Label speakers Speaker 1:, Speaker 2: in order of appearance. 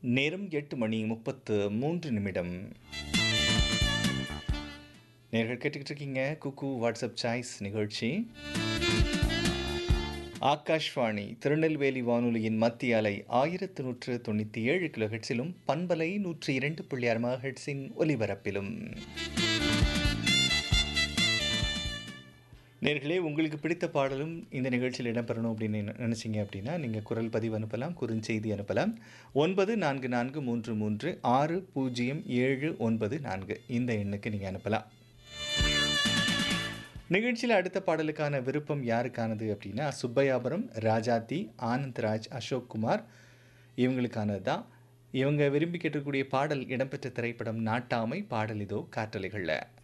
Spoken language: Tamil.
Speaker 1: நேரம் எட்டு மணி முப்பத்து மூன்று நிமிடம் நேர்கள் கேட்டுக்கிட்டு இருக்கீங்க குக்கு வாட்ஸ்அப் சாய்ஸ் நிகழ்ச்சி ஆகாஷ்வாணி திருநெல்வேலி வானொலியின் மத்திய அலை ஆயிரத்து நூற்று தொண்ணூற்றி ஏழு கிலோ ஹெட்ஸிலும் பண்பலை நூற்றி இரண்டு புள்ளி ஆறு ஹெட்ஸின் ஒலிபரப்பிலும் நேர்களே உங்களுக்கு பிடித்த பாடலும் இந்த நிகழ்ச்சியில் இடம்பெறணும் அப்படின்னு நினை- நினைச்சீங்க அப்படின்னா நீங்கள் குரல் பதிவு அனுப்பலாம் குறுஞ்செய்தி அனுப்பலாம் ஒன்பது நான்கு நான்கு மூன்று மூன்று ஆறு பூஜ்ஜியம் ஏழு ஒன்பது நான்கு இந்த எண்ணுக்கு நீங்கள் அனுப்பலாம் நிகழ்ச்சியில் அடுத்த பாடலுக்கான விருப்பம் யாருக்கானது அப்படின்னா சுப்பையாபுரம் ராஜாத்தி ஆனந்த்ராஜ் அசோக் குமார் இவங்களுக்கானது தான் இவங்க விரும்பி கேட்கக்கூடிய பாடல் இடம்பெற்ற திரைப்படம் நாட்டாமை பாடல் இதோ காற்றலைகளில்